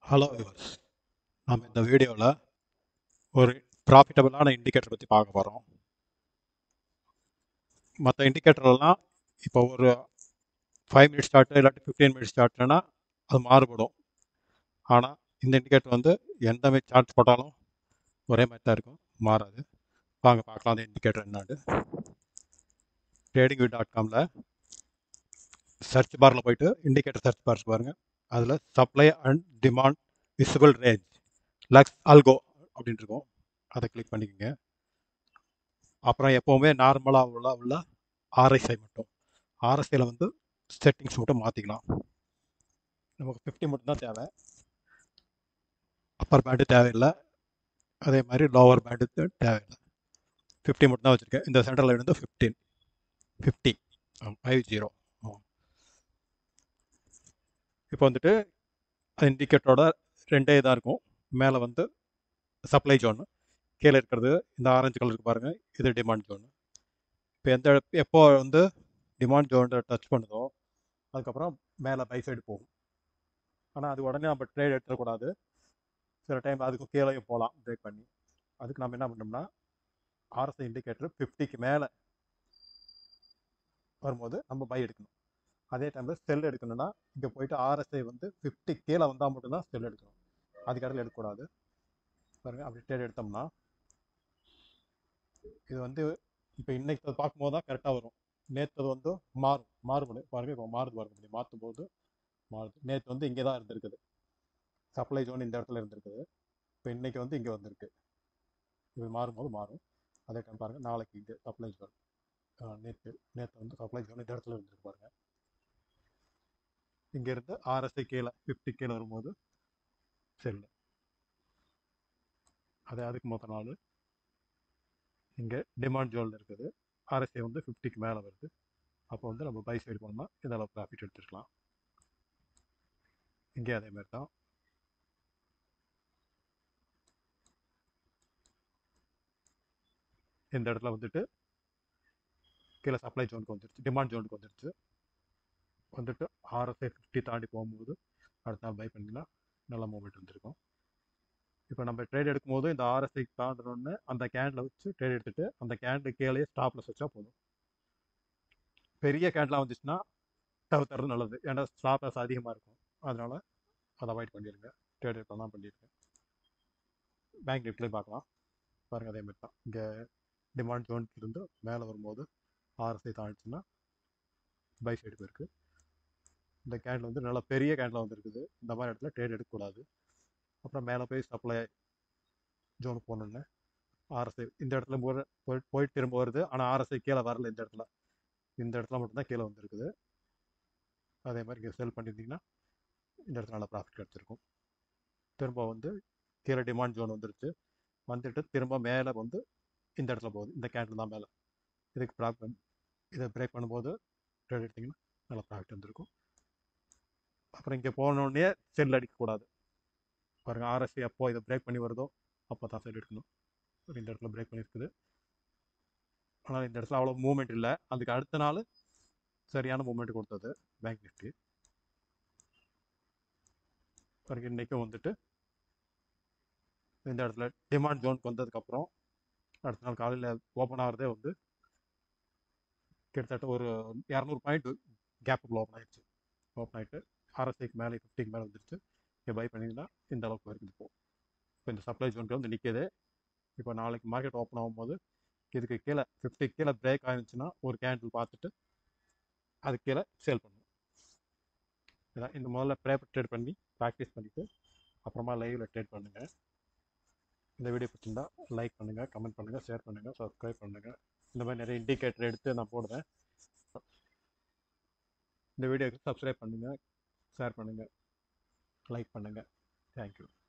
hello viewers நம்ம இந்த வீடியோவில் ஒரு ப்ராஃபிட்டபிளான இண்டிகேட்டர் பற்றி பார்க்க போகிறோம் மற்ற இண்டிகேட்டர்லாம் இப்போ ஒரு ஃபைவ் மினிட்ஸ் ஸ்டார்ட் இல்லாட்டி ஃபிஃப்டீன் மினிட்ஸ் ஸ்டார்ட்னா அது மாறுபடும் ஆனால் இந்த இண்டிகேட்டர் வந்து எந்த மாதிரி சார்ட் போட்டாலும் ஒரே மாதிரி தான் இருக்கும் மாறாது வாங்க பார்க்கலாம் அந்த இண்டிகேட்டர் என்னான்னு ட்ரேடிங் வியூ டாட் காமில் சர்ச் பாரில் போயிட்டு இண்டிகேட்டர் சர்ச் பார்ஸ் பாருங்கள் அதில் supply and demand visible range LuxAlgo அப்படின்னு இருக்கும் அதை கிளிக் பண்ணிக்கோங்க அப்புறம் எப்போவுமே நார்மலாக உள்ள உள்ள ஆர்எஸ்ஐ மட்டும் ஆர்எஸ்ஐயில் வந்து செட்டிங்ஸ் மட்டும் மாற்றிக்கலாம் நமக்கு ஃபிஃப்டி மட்டும் தான் தேவை அப்பர் பேண்டு தேவையில்லை அதே மாதிரி லோவர் பேண்டு தேவையில்லை ஃபிஃப்டி மட்டும் தான் வச்சுருக்கேன் இந்த சென்ட்ரல் வந்து ஃபிஃப்டீன் ஃபிஃப்டி ஃபைவ் ஜீரோ இப்போ வந்துட்டு இண்டிகேட்டரோட ரெண்டே இதாக இருக்கும் மேலே வந்து சப்ளை ஜோனு கீழே இருக்கிறது இந்த ஆரஞ்சு கலருக்கு பாருங்கள் இது டிமாண்ட் ஜோனு இப்போ எந்த எப்போ வந்து டிமாண்ட் ஜோனை டச் பண்ணுதோ அதுக்கப்புறம் மேலே பை சைடு போகும் ஆனால் அது உடனே நம்ம ட்ரேட் எடுத்துடக்கூடாது சில டைம் அதுக்கு கீழே போகலாம் பிரேக் பண்ணி அதுக்கு நம்ம என்ன பண்ணோம்னா ஆர்எஸ்ஐ இண்டிகேட்டர் ஃபிஃப்டிக்கு மேலே வரும்போது நம்ம பை எடுக்கணும் அதே டைமில் செல் எடுக்கணும்னா இங்கே போயிட்டு ஆர்எஸ்ஐ வந்து ஃபிஃப்டி கீழே வந்தால் மட்டும்தான் செல் எடுக்கணும் அதுக்கு இடத்துல எடுக்கக்கூடாது பாருங்கள் அப்படி ட்ரேட் எடுத்தோம்னா இது வந்து இப்போ இன்னைக்கு பார்க்கும்போது தான் கரெக்டாக வரும் நேற்று வந்து மாறும் மாறுபடும் பாருங்கள் இப்போ மாறுது பாருங்க இப்படி மாற்றும் போது மாறுது நேற்று வந்து இங்கே தான் இருந்திருக்குது சப்ளை ஜோன் இந்த இடத்துல இருந்திருக்குது இப்போ இன்னைக்கு வந்து இங்கே வந்திருக்கு இது மாறும்போது மாறும் அதே டைம் பாருங்கள் நாளைக்கு இங்கே சப்ளை ஜோன் நேற்று நேற்று வந்து சப்ளை ஜோன் இந்த இடத்துல இருந்திருக்கு பாருங்கள் இங்கேருந்து ஆர்எஸ்ஐ கீழே ஃபிஃப்டி கீழே வரும்போது செல்லு அதே அதுக்கு மொத்த நாள் இங்கே டிமாண்ட் ஜோனில் இருக்குது ஆர்எஸ்ஐ வந்து ஃபிஃப்டிக்கு மேலே வருது அப்போ வந்து நம்ம பை சைடு போனோம்னா இதெல்லாம் ப்ராஃபிட் எடுத்துக்கலாம் இங்கே அதே மாதிரி தான் இந்த இடத்துல வந்துட்டு கீழே சப்ளை ஜோனுக்கு வந்துருச்சு டிமாண்ட் ஜோனுக்கு வந்துருச்சு வந்துட்டு ஆர்எஸ்ஐ ஃபிஃப்டி தாண்டி போகும்போது அடுத்த நாள் பை பண்ணிங்கன்னா நல்ல மூமெண்ட் வந்துருக்கும் இப்போ நம்ம ட்ரேட் எடுக்கும்போது இந்த ஆர்எஸ்ஐ தாண்டணுன்னு அந்த கேண்டில் வச்சு ட்ரேட் எடுத்துட்டு அந்த கேண்டில் கீழே ஸ்டாப்லெஸ் வச்சா போதும் பெரிய கேண்டலாக வந்துச்சுன்னா தவிர்த்துறது நல்லது ஏன்னா ஸ்டாப்லெஸ் அதிகமாக இருக்கும் அதனால் அதை அவாய்ட் பண்ணிடுங்க ட்ரேட் எடுக்கலாம் பண்ணிடுங்க பேங்க் நிஃப்ட்லேயும் பார்க்கலாம் பாருங்கள் அதே மாதிரி தான் இங்கே டிமாண்ட் ஜோனுக்கு இருந்து மேலே வரும்போது ஆர்எஸ்ஐ தாண்டிச்சுன்னா பை சைடு போயிருக்கு இந்த கேண்டில் வந்து நல்லா பெரிய கேண்டில் வந்துருக்குது இந்த மாதிரி இடத்துல ட்ரேட் எடுக்கக்கூடாது அப்புறம் மேலே போய் சப்ளை ஜோனுக்கு போகணுன்னு ஆர்எஸ்ஐ இந்த இடத்துல போய் போயிட்டு திரும்ப வருது ஆனால் ஆர்எஸ்ஐ கீழே வரல இந்த இடத்துல இந்த இடத்துல மட்டும்தான் கீழே வந்துருக்குது அதே மாதிரி இங்கே செல் பண்ணியிருந்தீங்கன்னா இந்த இடத்துல நல்லா ப்ராஃபிட் கிடச்சிருக்கும் திரும்ப வந்து கீழே டிமாண்ட் ஜோன் வந்துருச்சு வந்துட்டு திரும்ப மேலே வந்து இந்த இடத்துல போகுது இந்த கேண்டில் தான் மேலே இதுக்கு ப்ராப்ளம் இதை பிரேக் பண்ணும்போது ட்ரேட் எடுத்திங்கன்னா நல்லா ப்ராஃபிட் வந்துருக்கும் அப்புறம் இங்கே போனோடனே செல் அடிக்கக்கூடாது பாருங்கள் ஆர்எஸ்சி எப்போ இதை பிரேக் பண்ணி வருதோ அப்போ தான் செல் எடுக்கணும் இந்த இடத்துல பிரேக் பண்ணியிருக்குது ஆனால் இந்த இடத்துல அவ்வளோ மூவ்மெண்ட் இல்லை அதுக்கு அடுத்த நாள் சரியான மூவ்மெண்ட் கொடுத்தது பேங்க் நிஃப்டி பாருங்க இன்றைக்கும் வந்துட்டு இந்த இடத்துல டிமாண்ட் ஜோனுக்கு வந்ததுக்கப்புறம் அடுத்த நாள் காலையில் ஓப்பன் ஆகிறதே வந்து கிட்டத்தட்ட ஒரு இரநூறு பாயிண்ட் கேப்புக்குள்ள ஓப்பன் ஆயிடுச்சு ஓப்பன் ஆகிட்டு ஆர்எஸ்ஐக்கு மேலே ஃபிஃப்டிக்கு மேலே வந்துருச்சு இங்கே பை பண்ணிங்கன்னா இந்த அளவுக்கு வரைக்கும் இப்போ இப்போ இந்த சப்ளை ஜோனுக்கு வந்து நிற்கிது இப்போ நாளைக்கு மார்க்கெட் ஓப்பன் ஆகும்போது இதுக்கு கீழே ஃபிஃப்டி கீழே பிரேக் ஆயிருந்துச்சுன்னா ஒரு கேண்டில் பார்த்துட்டு அது கீழே சேல் பண்ணும் இதான் இந்த முதல்ல ப்ரேப்பர் ட்ரேட் பண்ணி ப்ராக்டிஸ் பண்ணிவிட்டு அப்புறமா லைவில் ட்ரேட் பண்ணுங்கள் இந்த வீடியோ பிடிச்சிருந்தா லைக் பண்ணுங்கள் கமெண்ட் பண்ணுங்கள் ஷேர் பண்ணுங்கள் சப்ஸ்கிரைப் பண்ணுங்கள் இந்த மாதிரி நிறைய இண்டிகேட்டர் எடுத்து நான் போடுறேன் இந்த வீடியோக்கு சப்ஸ்கிரைப் பண்ணுங்கள் ஷேர் பண்ணுங்கள் லைக் பண்ணுங்கள் தேங்க்யூ